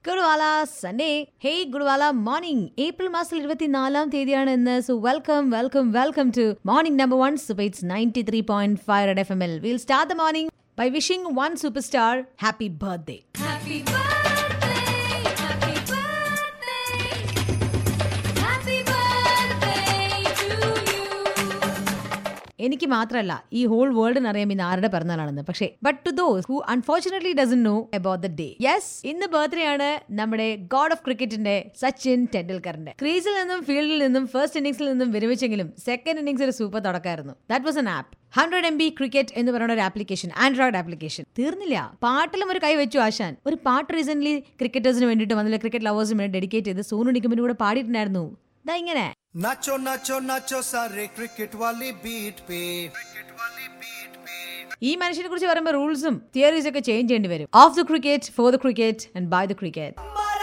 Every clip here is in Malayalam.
ഗുഡ്വാല സൺഡേ ഹേ ഗുഡ്വാല മോർണിംഗ് ഏപ്രിൽ മാസത്തിൽ ഇരുപത്തിനാലാം തീയതിയാണ് ഇന്ന് so welcome welcome welcome to morning number one super hits ninety three point five red F M എൽ will start the morning by wishing one super star happy birthday Happy birthday, happy birthday, happy birthday to you. എനിക്ക് മാത്രമല്ല ഈ ഹോൾ വേൾഡിന് അറിയാം ഇന്ന് ആരുടെ പിറന്നാളാണെന്ന് പക്ഷേ but to those who unfortunately doesn't know about the day yes ഇന്ന് ബർത്ത്ഡേ ആണ് നമ്മുടെ ഗോഡ് ഓഫ് ക്രിക്കറ്റിന്റെ സച്ചിൻ ടെണ്ടുൽക്കറിന്റെ ക്രീസിൽ നിന്നും ഫീൽഡിൽ നിന്നും ഫസ്റ്റ് ഇന്നിംഗ്സിൽ നിന്നും വിരമിച്ചെങ്കിലും സെക്കൻഡ് ഇന്നിംഗ്സ് ഒരു സൂപ്പർ തുടക്കമായിരുന്നു that was an up hundred M B cricket എന്ന് പറയുന്ന ഒരു ആപ്ലിക്കേഷൻ ആൻഡ്രോയിഡ് ആപ്ലിക്കേഷൻ തീർന്നില്ല പാട്ടിലും ഒരു കൈ വെച്ചു ആശാൻ ഒരു പാട്ട് റീസെന്റ് ക്രിക്കറ്റേഴ്സിന് വേണ്ടിയിട്ട് വന്നില്ല ക്രിക്കറ്റ് ലവേഴ്സിന് വേണ്ടി ഡെഡിക്കേറ്റ് ചെയ്ത് സോനു നിഗമിന്റെ കൂടെ പാടിയിട്ടുണ്ടായിരുന്നു ദാ ഇങ്ങനെ नाचो नाचो नाचो सारे क्रिकेट वाली बीट पे क्रिकेट वाली बीट पे ഈ മനുഷ്യനെ കുറിച്ച് പറയുമ്പോൾ റൂൾസും തിയറീസ് ഒക്കെ ചേഞ്ച് ചെയ്യേണ്ടി വരും of the cricket for the cricket and by the cricket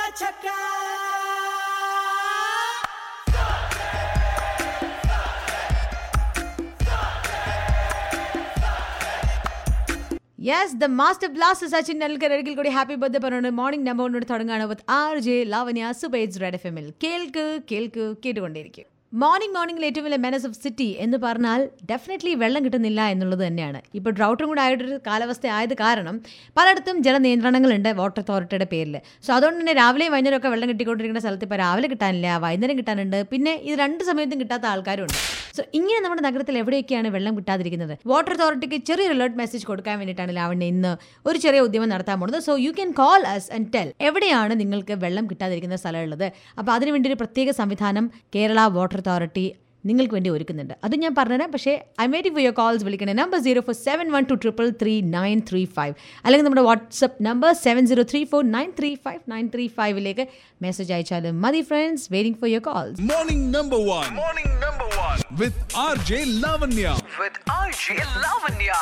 yes the master blast Sachin Tendulkar ഒരിക്കൽ കൂടി ഹാപ്പി ബർത്ത്ഡേ പറഞ്ഞു മോർണിംഗ് നമ്പറിനോട് തുടങ്ങുകയാണ് with R J Lavanya super hits red F എമ്മിൽ കേൾക്ക് കേൾക്ക് കേട്ടുകൊണ്ടേയിരിക്കും മോർണിംഗ് മോർണിംഗിൽ ഏറ്റവും വലിയ മെനസ് ഓഫ് സിറ്റി എന്ന് പറഞ്ഞാൽ ഡെഫിനറ്റ്ലി വെള്ളം കിട്ടുന്നില്ല എന്നുള്ളത് തന്നെയാണ് ഇപ്പോൾ ഡ്രൗട്ടും കൂടെ ആയിട്ടൊരു കാലാവസ്ഥ ആയത് കാരണം പലയിടത്തും ജലനിയന്ത്രണങ്ങളുണ്ട് വാട്ടർ അതോറിറ്റിയുടെ പേരിൽ സോ അതുകൊണ്ട് തന്നെ രാവിലെയും വൈകുന്നേരം ഒക്കെ വെള്ളം കിട്ടിക്കൊണ്ടിരിക്കുന്ന സ്ഥലത്ത് ഇപ്പോൾ രാവിലെ കിട്ടാനില്ല വൈകുന്നേരം കിട്ടാനുണ്ട് പിന്നെ ഇത് രണ്ട് സമയത്തും കിട്ടാത്ത ആൾക്കാരുണ്ട് സോ ഇങ്ങനെ നമ്മുടെ നഗരത്തിൽ എവിടെയൊക്കെയാണ് വെള്ളം കിട്ടാതിരിക്കുന്നത് വാട്ടർ അതോറിറ്റിക്ക് ചെറിയൊരു അലേർട്ട് മെസ്സേജ് കൊടുക്കാൻ വേണ്ടിയിട്ടാണ് ലാവണ്യ ഇന്ന് ഒരു ചെറിയ ഉദ്യമം നടത്താൻ പോകുന്നത് so you can call us and tell എവിടെയാണ് നിങ്ങൾക്ക് വെള്ളം കിട്ടാതിരിക്കുന്ന സ്ഥലമുള്ളത് അപ്പോൾ അതിന് വേണ്ടി ഒരു പ്രത്യേക സംവിധാനം കേരള വാട്ടർ അതോറിറ്റി നിങ്ങൾക്ക് വേണ്ടി ഒരുക്കുന്നുണ്ട് അത് ഞാൻ പറഞ്ഞുതരാം പക്ഷേ I waiting for your calls വിളിക്കണേ number zero four seven one two triple three nine three five അല്ലെങ്കിൽ നമ്മുടെ WhatsApp number seven zero three four nine three five nine three ഫൈവിലേക്ക് മെസ്സേജ് അയച്ചാലും മതി friends waiting for your calls Morning number one. Morning number one. With RJ Lavanya. with RJ Lavanya.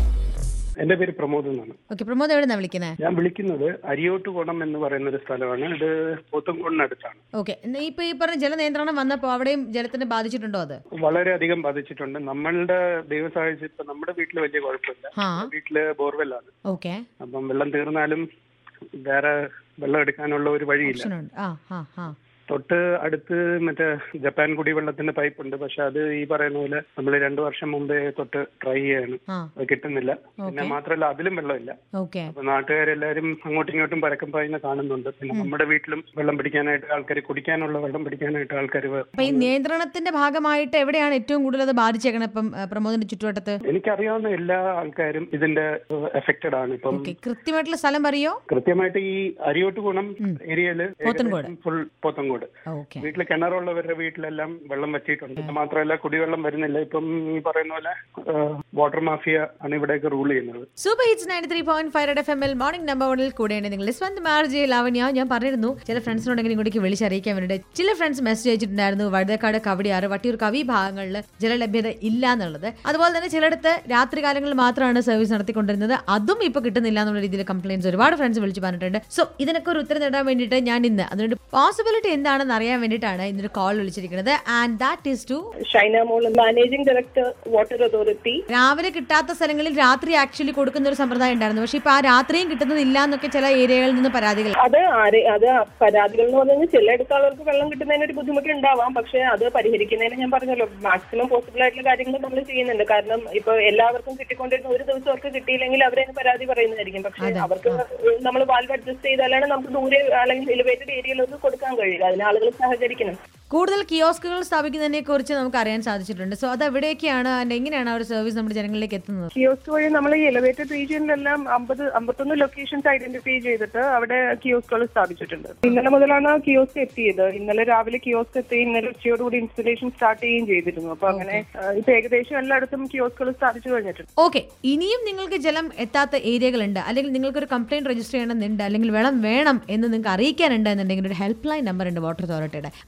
എന്റെ പേര് പ്രമോദ് എന്നാണ് ഓക്കെ പ്രമോദ് എവിടെ നിന്നാണ് വിളിക്കുന്നത് ഞാൻ വിളിക്കുന്നത് അരിയോട്ടുകോണം എന്ന് പറയുന്ന ഒരു സ്ഥലമാണ് ഇത് പോത്തൻകോടിനടുത്താണ് ഓക്കെ ഇപ്പൊ ഈ പറഞ്ഞ ജലനിയന്ത്രണം വന്നപ്പോൾ അവിടെയും ജലത്തിന് ബാധിച്ചിട്ടുണ്ടോ അത് വളരെയധികം ബാധിച്ചിട്ടുണ്ട് നമ്മളുടെ ദൈവം സഹായിച്ച് ഇപ്പൊ നമ്മുടെ വീട്ടിൽ വലിയ കുഴപ്പമില്ല ആ വീട്ടില് ബോർവെല്ലാണ് ഓക്കെ അപ്പം വെള്ളം തീർന്നാലും വേറെ വെള്ളം എടുക്കാനുള്ള ഒരു വഴിയില്ല ഓപ്ഷൻ ഉണ്ട് ആ ആ ആ തൊട്ട് അടുത്ത് മറ്റേ ജപ്പാൻ കുടിവെള്ളത്തിന്റെ പൈപ്പ് ഉണ്ട് പക്ഷെ അത് ഈ പറയുന്ന പോലെ നമ്മൾ രണ്ടു വർഷം മുമ്പേ തൊട്ട് ട്രൈ ചെയ്യാണ് ആ അത് കിട്ടുന്നില്ല പിന്നെ മാത്രമല്ല അതിലും വെള്ളമില്ല ഓക്കെ അപ്പൊ നാട്ടുകാരെല്ലാരും അങ്ങോട്ടും ഇങ്ങോട്ടും പരക്കം പായുന്ന കാണുന്നുണ്ട് പിന്നെ നമ്മുടെ വീട്ടിലും വെള്ളം പിടിക്കാനായിട്ട് ആൾക്കാർ കുടിക്കാനുള്ള വെള്ളം പിടിക്കാനായിട്ട് ആൾക്കാർ അപ്പൊ ഈ നിയന്ത്രണത്തിന്റെ ഭാഗമായിട്ട് എവിടെയാണ് ഏറ്റവും കൂടുതൽ അത് ബാധിച്ചേക്കണത് ഇപ്പം ഏ, പ്രമോദിന്റെ ചുറ്റുവട്ടത്ത് എനിക്കറിയാവുന്ന എല്ലാ ആൾക്കാരും ഇതിന്റെ എഫക്റ്റഡ് ആണ് ഇപ്പം ഓക്കെ കൃത്യമായിട്ടുള്ള സ്ഥലം പറയോ കൃത്യമായിട്ട് ഈ അരിയോട്ട് ഗുണം ഏരിയയില് പോത്തൻകോട്. ഫുൾ പോത്തങ്കോട് ഓക്കെ വീട്ടിൽ കിണറുള്ളവരുടെ വീട്ടിലെല്ലാം വെള്ളം വറ്റിയിട്ടുണ്ട് പിന്നെ മാത്രമല്ല കുടിവെള്ളം വരുന്നില്ല ഇപ്പം ഈ പറയുന്ന പോലെ വാട്ടർ മാഫിയ ആണ് ഇവിടെയൊക്കെ റൂൾ ചെയ്യുന്നത് super hits ninety three point five F M എൽ മോർണിംഗ് നമ്പർ വണ്ണിൽ കൂടെയാണ് നിങ്ങൾ സ്വന്തം മാർജി ലാവണ്യ ഞാൻ പറഞ്ഞിരുന്നു ചില ഫ്രണ്ട്സിനോടെങ്കിലും ഇങ്ങോട്ടേക്ക് വിളിച്ചറിയിക്കാൻ വേണ്ടിയിട്ട് ചില ഫ്രണ്ട്സ് മെസ്സേജ് അയച്ചിട്ടുണ്ടായിരുന്നു വഴുതക്കാട് കവടിയാറ് വട്ടിയൂർ കവി ഭാഗങ്ങളിൽ ജലലഭ്യത ഇല്ല എന്നുള്ളത് അതുപോലെ തന്നെ ചിലയിടത്ത് രാത്രി കാലങ്ങളിൽ മാത്രമാണ് സർവീസ് നടത്തിക്കൊണ്ടിരുന്നത് അതും ഇപ്പൊ കിട്ടുന്നില്ല എന്നുള്ള രീതിയിൽ കംപ്ലയിൻസ് ഒരുപാട് ഫ്രണ്ട്സ് വിളിച്ച് പറഞ്ഞിട്ടുണ്ട് സോ ഇതിനൊക്കെ ഒരു ഉത്തരം നേടാൻ വേണ്ടിയിട്ട് ഞാൻ ഇന്ന് അതിനൊരു പോസിബിലിറ്റി എന്താണെന്ന് അറിയാൻ വേണ്ടിയിട്ടാണ് ഇന്നൊരു കോൾ വിളിച്ചിരിക്കുന്നത് and that is to Shaina Mol managing director water authority രാവിലെ കിട്ടാത്ത സ്ഥലങ്ങളിൽ രാത്രി ആക്ച്വലി കൊടുക്കുന്ന ഒരു സമ്പ്രദായം ഉണ്ടായിരുന്നു പക്ഷെ ഇപ്പൊ ആ രാത്രിയും കിട്ടുന്നതില്ല എന്നൊക്കെ ചില ഏരിയകളിൽ നിന്ന് പരാതികൾ അത് ആരെ അത് പരാതികൾ എന്ന് പറഞ്ഞു കഴിഞ്ഞാൽ ചിലയിടത്ത് ആളുകൾക്ക് വെള്ളം കിട്ടുന്നതിന് ഒരു ബുദ്ധിമുട്ട് ഉണ്ടാവാം പക്ഷെ അത് പരിഹരിക്കുന്നതിന് ഞാൻ പറഞ്ഞല്ലോ മാക്സിമം പോസിബിൾ ആയിട്ടുള്ള കാര്യങ്ങൾ നമ്മൾ ചെയ്യുന്നുണ്ട് കാരണം ഇപ്പൊ എല്ലാവർക്കും കിട്ടിക്കൊണ്ടിരുന്ന ഒരു ദിവസം അവർക്ക് കിട്ടിയില്ലെങ്കിൽ അവരതിന് പരാതി പറയുന്നതായിരിക്കും പക്ഷെ അവർക്ക് നമ്മൾ വാൽവ് അഡ്ജസ്റ്റ് ചെയ്താലാണ് നമുക്ക് ദൂരെ അല്ലെങ്കിൽ എലിവേറ്റഡ് ഏരിയയിലൊക്കെ കൊടുക്കാൻ കഴിയുക അതിന് ആളുകൾ സഹകരിക്കണം കൂടുതൽ കിയോസ്കുകൾ സ്ഥാപിക്കുന്നതിനെ കുറിച്ച് നമുക്ക് അറിയാൻ സാധിച്ചിട്ടുണ്ട് സോ അത് എവിടെയൊക്കെയാണ് and എങ്ങനെയാണ് ആ ഒരു സർവീസ് നമ്മുടെ ജനങ്ങളിലേക്ക് എത്തുന്നത് കിയോസ്ക് വഴി നമ്മൾ ഈ എലിവേറ്റഡ് റീജിയനിലെല്ലാം അമ്പത് അമ്പത്തൊന്ന് ലൊക്കേഷൻസ് ഐഡന്റിഫൈ ചെയ്തിട്ട് അവിടെ കിയോസ്കുകൾ സ്ഥാപിച്ചിട്ടുണ്ട് ഇന്നലെ മുതലാണ് കിയോസ്ക് എത്തിയത് ഇന്നലെ രാവിലെ കിയോസ്ക് എത്തി ഇന്നലെ ഉച്ചയോടുകൂടി ഇൻസ്റ്റലേഷൻ സ്റ്റാർട്ട് ചെയ്യുകയും ചെയ്തിരുന്നു അപ്പൊ അങ്ങനെ ആ, ഇപ്പൊ ഏകദേശം എല്ലായിടത്തും കിയോസ്കുകൾ സ്ഥാപിച്ചു കഴിഞ്ഞിട്ടുണ്ട് ഓക്കെ ഇനിയും നിങ്ങൾക്ക് ജലം എത്താത്ത ഏരിയകളുണ്ട് അല്ലെങ്കിൽ നിങ്ങൾക്ക് ഒരു കംപ്ലൈന്റ് രജിസ്റ്റർ ചെയ്യണമെന്നുണ്ട് അല്ലെങ്കിൽ വെള്ളം വേണം എന്ന് നിങ്ങൾക്ക് അറിയിക്കാനുണ്ട് എന്നുണ്ടെങ്കിൽ ഒരു ഹെൽപ്പ് ലൈൻ നമ്പർ ഉണ്ട് വാട്ടർ അതോറിറ്റിയുടെ അതിനെക്കുറിച്ച്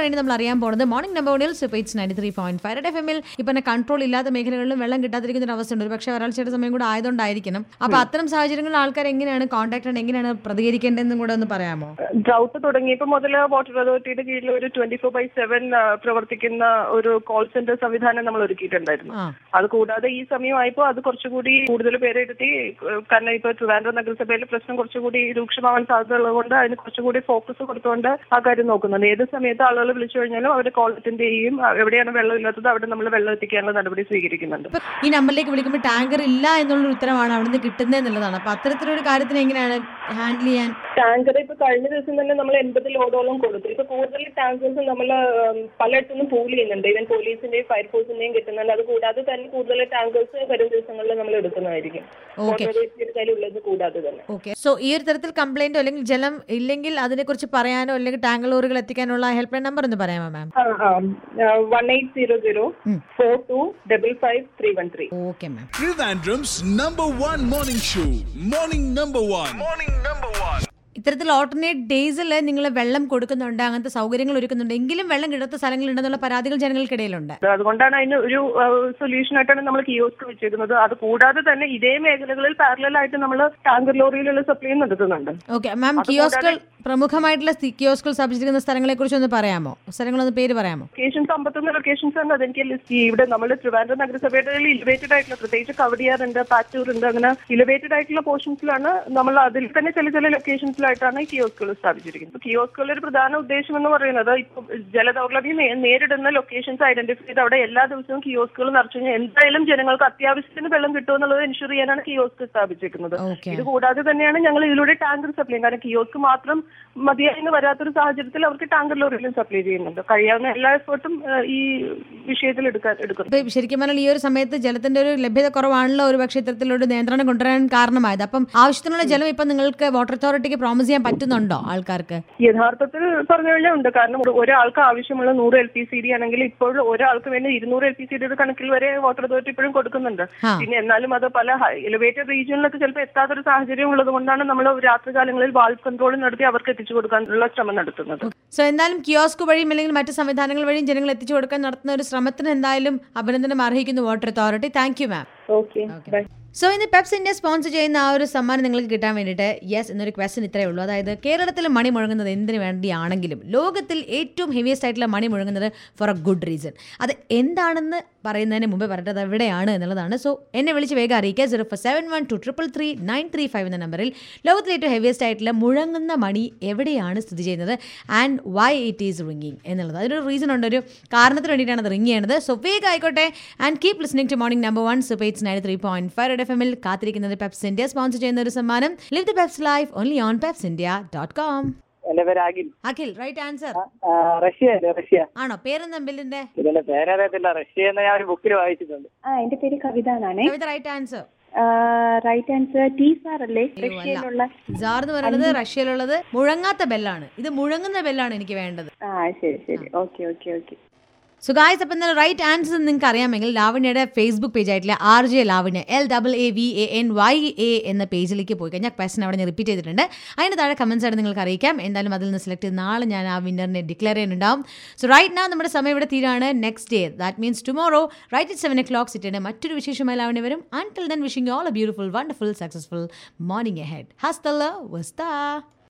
വേണ്ടി നമ്മൾ അറിയാൻ പോകുന്നത് മോർണിംഗ് നമ്പർ വണ്ണിൽ super it's ninety three point five F എമ്മിൽ ഇപ്പം തന്നെ കൺട്രോൾ ഇല്ലാത്ത മേഖലകളിലും വെള്ളം കിട്ടാതിരിക്കുന്ന ഒരു അവസ്ഥ ഉണ്ട് ഒരു പക്ഷേ വരൾച്ചയുടെ സമയം കൂടെ ആയതുകൊണ്ടായിരിക്കണം അപ്പൊ അത്തരം സാഹചര്യങ്ങളിൽ ആൾക്കാർ എങ്ങനെയാണ് കോൺടാക്ട് എങ്ങനെയാണ് പ്രതികരിക്കേണ്ടതെന്നും കൂടെ ഒന്ന് പറയാമോ ഡ്രൗട്ട് തുടങ്ങിയപ്പോൾ മുതൽ വാട്ടർ അതോറിറ്റിയുടെ കീഴിൽ ഒരു ട്വന്റി ഫോർ ബൈ സെവൻ പ്രവർത്തിക്കുന്ന ഒരു കോൾ സെന്റർ സംവിധാനം നമ്മൾ ഒരുക്കിയിട്ടുണ്ടായിരുന്നു ആ. അത് കൂടാതെ ഈ സമയമായപ്പോൾ അത് കുറച്ചുകൂടി കൂടുതൽ പേരെടുത്തി ഏഹ് കാരണം ഇപ്പൊ ട്രിവാൻഡ്രം നഗരസഭയിലെ പ്രശ്നം കുറച്ചുകൂടി രൂക്ഷമാവാൻ സാധ്യതയുള്ളതുകൊണ്ട് അതിന് കുറച്ചുകൂടി ഫോക്കസ് കൊടുത്തുകൊണ്ട് ആ കാര്യം നോക്കുന്നുണ്ട് ഏത് സമയത്ത് ആളുകൾ വിളിച്ചു കഴിഞ്ഞാലും അവർ കോൾ അറ്റൻഡ് ചെയ്യും ആ, എവിടെയാണ് വെള്ളം ഇല്ലാത്തത് അവിടെ നമ്മൾ വെള്ളം എത്തിക്കാനുള്ള നടപടി സ്വീകരിക്കുന്നുണ്ട് ഇപ്പൊ ഈ നമ്പറിലേക്ക് വിളിക്കുമ്പോൾ ടാങ്കർ ഇല്ല എന്നുള്ളൊരു ഉത്തരവാണ് അവിടുന്ന് കിട്ടുന്നത് എന്നുള്ളതാണ് അപ്പൊ അത്തരത്തിലൊരു കാര്യത്തിന് എങ്ങനെയാണ് ഹാൻഡിൽ ചെയ്യാൻ ടാങ്കർ ഇപ്പൊ കഴിഞ്ഞ ദിവസം തന്നെ നമ്മൾ എൺപത് ലോഡോളം കൊടുത്തു ഇപ്പൊ കൂടുതൽ ടാങ്കേഴ്സ് നമ്മൾ പലയിടത്തുനിന്നും പൂൾ ചെയ്യുന്നുണ്ട് ഈവൻ പോലീസിന്റെയും ഫയർഫോഴ്സിന്റെയും കിട്ടുന്നുണ്ട് അത് കൂടാതെ തന്നെ കൂടുതൽ ടാങ്കേഴ്സ് വരും ദിവസങ്ങളിൽ നമ്മൾ എടുക്കുന്നതായിരിക്കും Okay. ഓട്ടോറിറ്റിയുടെ കയ്യിലുള്ളത് കൂടാതെ തന്നെ ഓക്കെ സോ ഈ ഒരു തരത്തിൽ കംപ്ലൈന്റോ അല്ലെങ്കിൽ ജലം ഇല്ലെങ്കിൽ അതിനെക്കുറിച്ച് പറയാനോ അല്ലെങ്കിൽ ടാങ്ക് ലോറികൾ എത്തിക്കാനുള്ള ഹെൽപ്പ് ലൈൻ നമ്പർ ഒന്ന് പറയാമോ ma'am one eight zero zero four two double five three one three okay ma'am Trivandrum's number one morning show. Morning number one. Morning number one. ഇത്തരത്തിൽ ഓൾട്ടർനേറ്റ് ഡേയ്സിൽ നിങ്ങൾ വെള്ളം കൊടുക്കുന്നുണ്ട് അങ്ങനത്തെ സൗകര്യങ്ങൾ ഒരുക്കുന്നുണ്ട് എങ്കിലും വെള്ളം കിട്ടാത്ത സ്ഥലങ്ങളുണ്ടെന്നുള്ള പരാതികൾ ജനങ്ങൾക്കിടയിലുണ്ട് അതുകൊണ്ടാണ് അതിന് ഒരു സൊല്യൂഷൻ ആയിട്ടാണ് നമ്മൾ കിയോസ്ക് വെച്ചിരിക്കുന്നത് അത് കൂടാതെ തന്നെ ഇതേ മേഖലകളിൽ പാരലൽ ആയിട്ട് നമ്മൾ ടാങ്കർ ലോറിയിലുള്ള സപ്ലൈയും നടത്തുന്നുണ്ട് ഓക്കെ മാം കിയോസ്കൾ പ്രമുഖമായിട്ടുള്ള കിയോസ്കൾ സ്ഥാപിച്ചിരിക്കുന്ന സ്ഥലങ്ങളെ കുറിച്ച് ഒന്ന് പറയാമോ സ്ഥലങ്ങളൊന്ന് പേര് പറയാമോ ലൊക്കേഷൻസ് അമ്പത്തൊന്ന് ലൊക്കേഷൻസ് ആണ് അതെനിക്ക് ലിസ്റ്റ് ചെയ്യും ഇവിടെ നമ്മൾ ട്രിവാൻഡ്രം നഗരസഭയുടെ ഇലിവേറ്റഡ് ആയിട്ടുള്ള പ്രത്യേകിച്ച് കവടിയാർ ഉണ്ട് പാറ്റൂർ ഉണ്ട് അങ്ങനെ ഇലിവേറ്റഡ് ആയിട്ടുള്ള പോർഷൻസിലാണ് നമ്മൾ അതിൽ തന്നെ ചില ചില ലൊക്കേഷൻസിലായിട്ടാണ് ഈ കിയോസ്കുകൾ സ്ഥാപിച്ചിരിക്കുന്നത് കിയോസ്കുകളുടെ ഒരു പ്രധാന ഉദ്ദേശം എന്ന് പറയുന്നത് ഇപ്പൊ ജലദൗർലഭ്യം നേ- നേരിടുന്ന ലൊക്കേഷൻസ് ഐഡന്റിഫൈ ചെയ്ത് അവിടെ എല്ലാ ദിവസവും കിയോസ്കുകൾ നിറച്ചു കഴിഞ്ഞാൽ എന്തായാലും ജനങ്ങൾക്ക് അത്യാവശ്യത്തിന് വെള്ളം കിട്ടുമെന്നുള്ളത് എൻഷുർ ചെയ്യാനാണ് കിയോസ്ക് സ്ഥാപിച്ചിരിക്കുന്നത് ഓക്കെ ഇത് കൂടാതെ തന്നെയാണ് ഞങ്ങൾ ഇതിലൂടെ ടാങ്കർ സപ്ലൈ കാരണം കിയോസ്ക് മാത്രം മതിയായി വരാത്തൊരു സാഹചര്യത്തിൽ അവർക്ക് ടാങ്കർ ലോറിയിലും സപ്ലൈ ചെയ്യുന്നുണ്ട് കഴിയാവുന്ന എല്ലാ എഫേർട്ടും ഈ വിഷയത്തിൽ എടുക്കാൻ എടുക്കുന്നു ഇപ്പൊ ശരിക്കും പറഞ്ഞാൽ ഈ ഒരു സമയത്ത് ജലത്തിന്റെ ഒരു ലഭ്യത കുറവാണല്ലോ ഒരു പക്ഷേ ഇത്തരത്തിലൊരു നിയന്ത്രണം കൊണ്ടുവരാൻ കാരണമായത് അപ്പം ആവശ്യത്തിനുള്ള ജലം ഇപ്പൊ നിങ്ങൾക്ക് വാട്ടർ അതോറിറ്റിക്ക് പ്രോമിസ് ചെയ്യാൻ പറ്റുന്നുണ്ടോ ആൾക്കാർക്ക് യഥാർത്ഥത്തിൽ പറഞ്ഞു കഴിഞ്ഞാൽ ഉണ്ട് കാരണം ഒരു- ഒരാൾക്ക് ആവശ്യമുള്ള നൂറ് എൽ പി സി ഡി ആണെങ്കിൽ ഇപ്പോൾ ഒരാൾക്ക് വേണ്ടി ഇരുന്നൂറ് എൽ പി സി ഡിയുടെ കണക്കിൽ വരെ വാട്ടർ അതോറിറ്റി ഇപ്പോഴും കൊടുക്കുന്നുണ്ട് ആ. പിന്നെ എന്നാലും അത് പല എലിവേറ്റഡ് റീജിയനിലൊക്കെ ചിലപ്പോൾ എത്താത്തൊരു സാഹചര്യം ഉള്ളത് കൊണ്ടാണ് നമ്മൾ രാത്രികാലങ്ങളിൽ വാൾവ് കൺട്രോൾ നടത്തി അവർക്ക് എത്തിച്ചു കൊടുക്കാനുള്ള ശ്രമം നടത്തുന്നത് സോ എന്തായാലും കിയോസ്ക് വഴിയും അല്ലെങ്കിൽ മറ്റ് സംവിധാനങ്ങൾ വഴിയും ജനങ്ങൾ എത്തിച്ചു കൊടുക്കാൻ നടത്തുന്ന ഒരു ശ്രമത്തിന് എന്തായാലും അഭിനന്ദനം അർഹിക്കുന്നു water authority thank you ma'am okay bye so ഇന്ന് പെപ്സ് ഇന്ത്യ സ്പോൺസർ ചെയ്യുന്ന ആ ഒരു സമ്മാനം നിങ്ങൾക്ക് കിട്ടാൻ വേണ്ടിയിട്ട് യെസ് എന്നൊരു ക്വസ്റ്റൻ ഇത്രയേ ഉള്ളൂ അതായത് കേരളത്തിൽ മണി മുഴങ്ങുന്നത് എന്തിനു വേണ്ടിയാണെങ്കിലും ലോകത്തിൽ ഏറ്റവും ഹെവിയസ്റ്റ് ആയിട്ടുള്ള മണി മുഴങ്ങുന്നത് ഫോർ എ ഗുഡ് റീസൺ അത് എന്താണെന്ന് പറയുന്നതിന് മുമ്പേ പറയട്ടെ അത് എവിടെയാണ് എന്നുള്ളതാണ് സോ എന്നെ വിളിച്ച് വേഗം അറിയിക്കുക zero four seven one two triple three nine three five എന്ന നമ്പറിൽ ലോകത്തിലെ ഏറ്റവും ഹെവിയസ്റ്റ് ആയിട്ടുള്ള മുഴങ്ങുന്ന മണി എവിടെയാണ് സ്ഥിതി ചെയ്യുന്നത് and why it is ringing എന്നുള്ളത് അതിനൊരു റീസൺ ഉണ്ട് ഒരു കാരണത്തിന് വേണ്ടിയിട്ടാണ് അത് റിംഗ് ചെയ്യേണ്ടത് സോ വേഗം ആയിക്കോട്ടെ and keep listening to morning number one super it's nine three point five F എമ്മിൽ കാത്തിരിക്കുന്നത് പെപ്സ് ഇന്ത്യ സ്പോൺസർ ചെയ്യുന്ന ഒരു സമ്മാനം live the Peps life only on Peps India dot com എന്റെ പേര് അഖിൽ അഖിൽ റൈറ്റ് ആൻസർ ആ, റഷ്യ അല്ലേ റഷ്യ ആണോ പേരെന്താ ബില്ലിന്റെ ഇതിന്റെ പേരറിയത്തില്ല റഷ്യ എന്ന് ഞാൻ ഒരു ബുക്കിൽ വായിച്ചിട്ടുണ്ട് ആ എന്റെ പേര് കവിത എന്നാണേ Kavitha right answer right answer tsar അല്ലേ റഷ്യയിലുള്ള ജാർ എന്ന് പറയുന്നത് റഷ്യയിലുള്ളത് മുഴങ്ങാത്ത ബെല്ലാണ് ഇത് മുഴങ്ങുന്ന ബെല്ലാണ് എനിക്ക് വേണ്ടത് ആ ശരി ശരി okay okay okay so guys അപ്പം എന്നാൽ റൈറ്റ് ആൻസർ നിങ്ങൾക്ക് അറിയാമെങ്കിൽ ലാവണ്യയുടെ ഫേസ്ബുക്ക് പേജ് ആയിട്ടുള്ള R J Lavanya L double A V A N Y A എന്ന പേജിലേക്ക് പോയി കഴിഞ്ഞാൽ ക്വസ്റ്റൻ അവിടെ ഞാൻ റിപ്പീറ്റ് ചെയ്തിട്ടുണ്ട് അതിന് താഴെ കമൻസ് ആയിട്ട് നിങ്ങൾക്ക് അറിയിക്കാം എന്തായാലും അതിൽ നിന്ന് സെലക്ട് ചെയ്ത് നാളെ ഞാൻ ആ വിന്നറിനെ ഡിക്ലെയർ ചെയ്യുന്നുണ്ടാവും സോ റൈറ്റ് നാ നമ്മുടെ സമയം ഇവിടെ തീരാണ് next day that means tomorrow right it seven o'clock സിറ്റിയുടെ മറ്റൊരു വിശേഷമായി ലാവണ്യ വരും until then wishing all a beautiful wonderful successful morning ahead ഹസ്തല്ല വസ്താ